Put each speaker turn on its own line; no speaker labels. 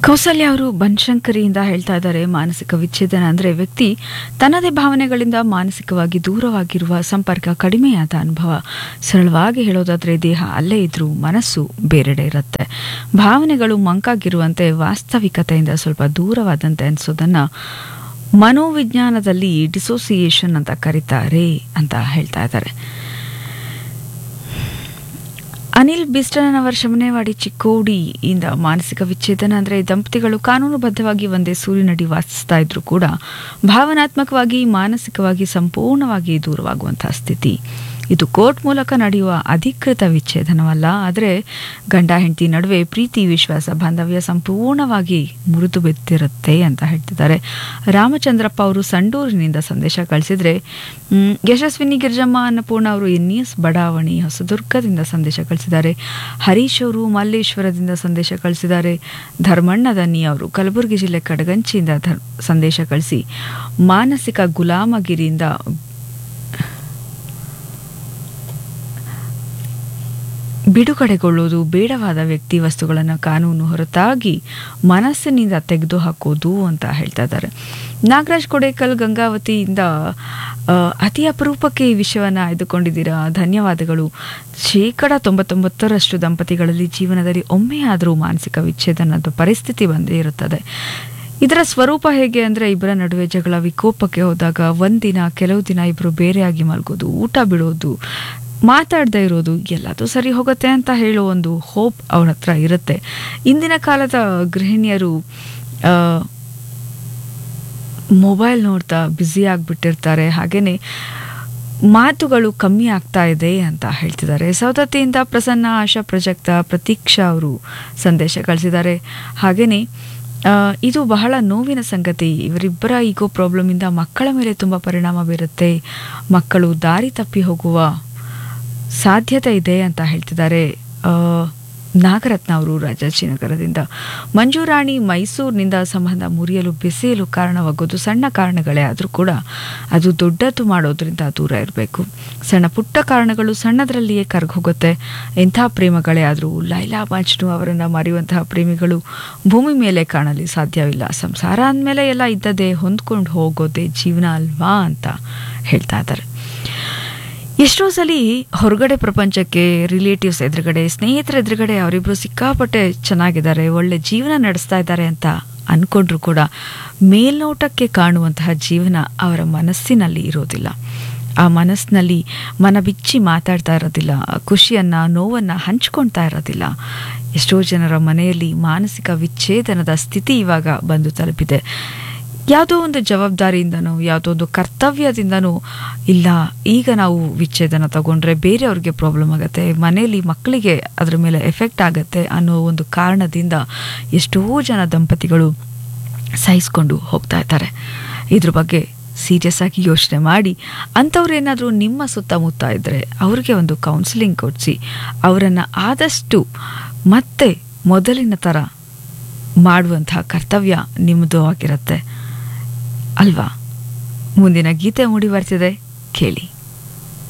ಕೌಸಲ್ಯ ಅವರು ಬನಶಂಕರಿಯಿಂದ ಹೇಳ್ತಾ ಇದ್ದಾರೆ ಮಾನಸಿಕ ವಿಚ್ಛೇದನ ಅಂದರೆ ವ್ಯಕ್ತಿ ತನ್ನದೇ ಭಾವನೆಗಳಿಂದ ಮಾನಸಿಕವಾಗಿ ದೂರವಾಗಿರುವ ಸಂಪರ್ಕ ಕಡಿಮೆಯಾದ ಅನುಭವ ಸರಳವಾಗಿ ಹೇಳೋದಾದ್ರೆ ದೇಹ ಅಲ್ಲೇ ಇದ್ರೂ ಮನಸ್ಸು ಬೇರೆಡೆ ಇರುತ್ತೆ ಭಾವನೆಗಳು ಮಂಕಾಗಿರುವಂತೆ ವಾಸ್ತವಿಕತೆಯಿಂದ ಸ್ವಲ್ಪ ದೂರವಾದಂತೆ ಅನಿಸೋದನ್ನ ಮನೋವಿಜ್ಞಾನದಲ್ಲಿ ಡಿಸೋಸಿಯೇಷನ್ ಅಂತ ಕರೀತಾರೆ ಅಂತ ಹೇಳ್ತಾ ಇದ್ದಾರೆ ಅನಿಲ್ ಬಿಸ್ಟನ್ ಅವರ ಶಮನೆವಾಡಿ ಚಿಕ್ಕೋಡಿ ಇಂದ ಮಾನಸಿಕ ವಿಚ್ಛೇದನ ಅಂದರೆ ದಂಪತಿಗಳು ಕಾನೂನುಬದ್ಧವಾಗಿ ಒಂದೇ ಸೂರಿನಡಿ ವಾಸಿಸ್ತಾ ಇದ್ರು ಕೂಡ ಭಾವನಾತ್ಮಕವಾಗಿ ಮಾನಸಿಕವಾಗಿ ಸಂಪೂರ್ಣವಾಗಿ ದೂರವಾಗುವಂತಹ ಸ್ಥಿತಿ ಇದು ಕೋರ್ಟ್ ಮೂಲಕ ನಡೆಯುವ ಅಧಿಕೃತ ವಿಚ್ಛೇದನವಲ್ಲ ಆದರೆ ಗಂಡ ಹೆಂಡತಿ ನಡುವೆ ಪ್ರೀತಿ ವಿಶ್ವಾಸ ಬಾಂಧವ್ಯ ಸಂಪೂರ್ಣವಾಗಿ ಮುರಿದು ಬಿದ್ದಿರುತ್ತೆ ಅಂತ ಹೇಳ್ತಿದ್ದಾರೆ ರಾಮಚಂದ್ರಪ್ಪ ಅವರು ಸಂಡೂರಿನಿಂದ ಸಂದೇಶ ಕಳಿಸಿದ್ರೆ ಮ್, ಯಶಸ್ವಿನಿ ಗಿರಿಜಮ್ಮ ಅನ್ನಪೂರ್ಣ ಅವರು ಎನ್ ಎಸ್ ಬಡಾವಣೆ ಹೊಸದುರ್ಗದಿಂದ ಸಂದೇಶ ಕಳಿಸಿದ್ದಾರೆ ಹರೀಶ್ ಅವರು ಮಲ್ಲೇಶ್ವರದಿಂದ ಸಂದೇಶ ಕಳಿಸಿದ್ದಾರೆ ಧರ್ಮಣ್ಣ ದನ್ನಿ ಅವರು ಕಲಬುರಗಿ ಜಿಲ್ಲೆ ಕಡಗಂಚಿಯಿಂದ ಧರ್ ಸಂದೇಶ ಕಳಿಸಿ ಮಾನಸಿಕ ಗುಲಾಮಗಿರಿಯಿಂದ ಬಿಡುಗಡೆಗೊಳ್ಳುವುದು ಬೇಡವಾದ ವ್ಯಕ್ತಿ ವಸ್ತುಗಳನ್ನು ಕಾನೂನು ಹೊರತಾಗಿ ಮನಸ್ಸಿನಿಂದ ತೆಗೆದು ಹಾಕೋದು ಅಂತ ಹೇಳ್ತಾ ಇದ್ದಾರೆ ನಾಗರಾಜ್ ಕೊಡೇಕಲ್ ಗಂಗಾವತಿಯಿಂದ ಆ, ಅತಿ ಅಪರೂಪಕ್ಕೆ ಈ ವಿಷಯವನ್ನು ಆಯ್ದುಕೊಂಡಿದ್ದೀರಾ ಧನ್ಯವಾದಗಳು ಶೇಕಡ ತೊಂಬತ್ತೊಂಬತ್ತರಷ್ಟು ದಂಪತಿಗಳಲ್ಲಿ ಜೀವನದಲ್ಲಿ ಒಮ್ಮೆಯಾದರೂ ಮಾನಸಿಕ ವಿಚ್ಛೇದನದ ಪರಿಸ್ಥಿತಿ ಬಂದೇ ಇರುತ್ತದೆ ಇದರ ಸ್ವರೂಪ ಹೇಗೆ ಅಂದರೆ ಇಬ್ಬರ ನಡುವೆ ಜಗಳ ವಿಕೋಪಕ್ಕೆ ಹೋದಾಗ ಒಂದಿನ ಕೆಲವು ದಿನ ಇಬ್ಬರು ಬೇರೆಯಾಗಿ ಮಲಗೋದು ಊಟ ಬಿಡೋದು ಮಾತಾಡದೇ ಇರೋದು ಎಲ್ಲದೂ ಸರಿ ಹೋಗುತ್ತೆ ಅಂತ ಹೇಳೋ ಒಂದು ಹೋಪ್ ಅವ್ರ ಹತ್ರ ಇರುತ್ತೆ ಇಂದಿನ ಕಾಲದ ಗೃಹಿಣಿಯರು ಆ, ಮೊಬೈಲ್ ನೋಡ್ತಾ ಬ್ಯುಸಿ ಆಗಿಬಿಟ್ಟಿರ್ತಾರೆ ಹಾಗೆಯೇ ಮಾತುಗಳು ಕಮ್ಮಿ ಆಗ್ತಾ ಇದೆ ಅಂತ ಹೇಳ್ತಿದ್ದಾರೆ ಸೌದತ್ತಿಯಿಂದ ಪ್ರಸನ್ನ ಆಶಾ ಪ್ರಜಕ್ತ ಪ್ರತೀಕ್ಷಾ ಅವರು ಸಂದೇಶ ಕಳಿಸಿದ್ದಾರೆ ಹಾಗೆಯೇ ಆ, ಇದು ಬಹಳ ನೋವಿನ ಸಂಗತಿ ಇವರಿಬ್ಬರ ಈಗೋ ಪ್ರಾಬ್ಲಮಿಂದ ಮಕ್ಕಳ ಮೇಲೆ ತುಂಬ ಪರಿಣಾಮ ಬೀರುತ್ತೆ ಮಕ್ಕಳು ದಾರಿ ತಪ್ಪಿ ಹೋಗುವ ಸಾಧ್ಯತೆ ಇದೆ ಅಂತ ಹೇಳ್ತಿದ್ದಾರೆ ಆ, ನಾಗರತ್ನ ಅವರು ರಾಜಾಜಿನಗರದಿಂದ ಮಂಜುರಾಣಿ ಮೈಸೂರಿನಿಂದ ಸಂಬಂಧ ಮುರಿಯಲು ಬೆಸೆಯಲು ಕಾರಣವಾಗೋದು ಸಣ್ಣ ಕಾರಣಗಳೇ ಆದರೂ ಕೂಡ ಅದು ದೊಡ್ಡದು ಮಾಡೋದ್ರಿಂದ ದೂರ ಇರಬೇಕು ಸಣ್ಣ ಪುಟ್ಟ ಕಾರಣಗಳು ಸಣ್ಣದರಲ್ಲಿಯೇ ಕರ್ಗೋಗುತ್ತೆ ಎಂಥ ಪ್ರೇಮಗಳೇ ಆದರೂ ಲೈಲಾ ಮಜ್ನು ಅವರನ್ನು ಮರೆಯುವಂತಹ ಪ್ರೇಮಿಗಳು ಭೂಮಿ ಮೇಲೆ ಕಾಣಲಿ ಸಾಧ್ಯವಿಲ್ಲ ಸಂಸಾರ ಅಂದಮೇಲೆ ಎಲ್ಲ ಇದ್ದದೇ ಹೊಂದ್ಕೊಂಡು ಹೋಗೋದೇ ಜೀವನ ಅಲ್ವಾ ಅಂತ ಹೇಳ್ತಾ ಇದ್ದಾರೆ ಎಷ್ಟೋ ಸಲ ಹೊರಗಡೆ ಪ್ರಪಂಚಕ್ಕೆ ರಿಲೇಟಿವ್ಸ್ ಎದುರುಗಡೆ ಸ್ನೇಹಿತರ ಎದುರುಗಡೆ ಅವರಿಬ್ರು ಸಿಕ್ಕಾಪಟ್ಟೆ ಚೆನ್ನಾಗಿದ್ದಾರೆ ಒಳ್ಳೆ ಜೀವನ ನಡೆಸ್ತಾ ಇದ್ದಾರೆ ಅಂತ ಅನ್ಕೊಂಡ್ರು ಕೂಡ ಮೇಲ್ನೋಟಕ್ಕೆ ಕಾಣುವಂತಹ ಜೀವನ ಅವರ ಮನಸ್ಸಿನಲ್ಲಿ ಇರೋದಿಲ್ಲ ಆ ಮನಸ್ಸಿನಲ್ಲಿ ಮನ ಬಿಚ್ಚಿ ಮಾತಾಡ್ತಾ ಇರೋದಿಲ್ಲ ಖುಷಿಯನ್ನ ನೋವನ್ನ ಹಂಚ್ಕೊಳ್ತಾ ಇರೋದಿಲ್ಲ ಎಷ್ಟೋ ಜನರ ಮನೆಯಲ್ಲಿ ಮಾನಸಿಕ ವಿಚ್ಛೇದನದ ಸ್ಥಿತಿ ಇವಾಗ ಬಂದು ತಲುಪಿದೆ ಯಾವುದೋ ಒಂದು ಜವಾಬ್ದಾರಿಯಿಂದನೋ ಯಾವುದೋ ಒಂದು ಕರ್ತವ್ಯದಿಂದನೋ ಇಲ್ಲ ಈಗ ನಾವು ವಿಚ್ಛೇದನ ತಗೊಂಡ್ರೆ ಬೇರೆಯವ್ರಿಗೆ ಪ್ರಾಬ್ಲಮ್ ಆಗುತ್ತೆ ಮನೆಯಲ್ಲಿ ಮಕ್ಕಳಿಗೆ ಅದ್ರ ಮೇಲೆ ಎಫೆಕ್ಟ್ ಆಗುತ್ತೆ ಅನ್ನೋ ಒಂದು ಕಾರಣದಿಂದ ಎಷ್ಟೋ ಜನ ದಂಪತಿಗಳು ಸಹಿಸ್ಕೊಂಡು ಹೋಗ್ತಾ ಇರ್ತಾರೆ ಇದ್ರ ಬಗ್ಗೆ ಸೀರಿಯಸ್ ಆಗಿ ಯೋಚನೆ ಮಾಡಿ ಅಂಥವ್ರು ಏನಾದರೂ ನಿಮ್ಮ ಸುತ್ತಮುತ್ತ ಇದ್ದರೆ ಅವ್ರಿಗೆ ಒಂದು ಕೌನ್ಸಿಲಿಂಗ್ ಕೊಡಿಸಿ ಅವರನ್ನು ಆದಷ್ಟು ಮತ್ತೆ ಮೊದಲಿನ ಥರ ಮಾಡುವಂತಹ ಕರ್ತವ್ಯ ನಿಮ್ಮದು ಆಗಿರುತ್ತೆ ಅಲ್ವಾ ಮುಂದಿನ ಗೀತೆ ಮೂಡಿ ಬರ್ತಿದೆ ಕೇಳಿ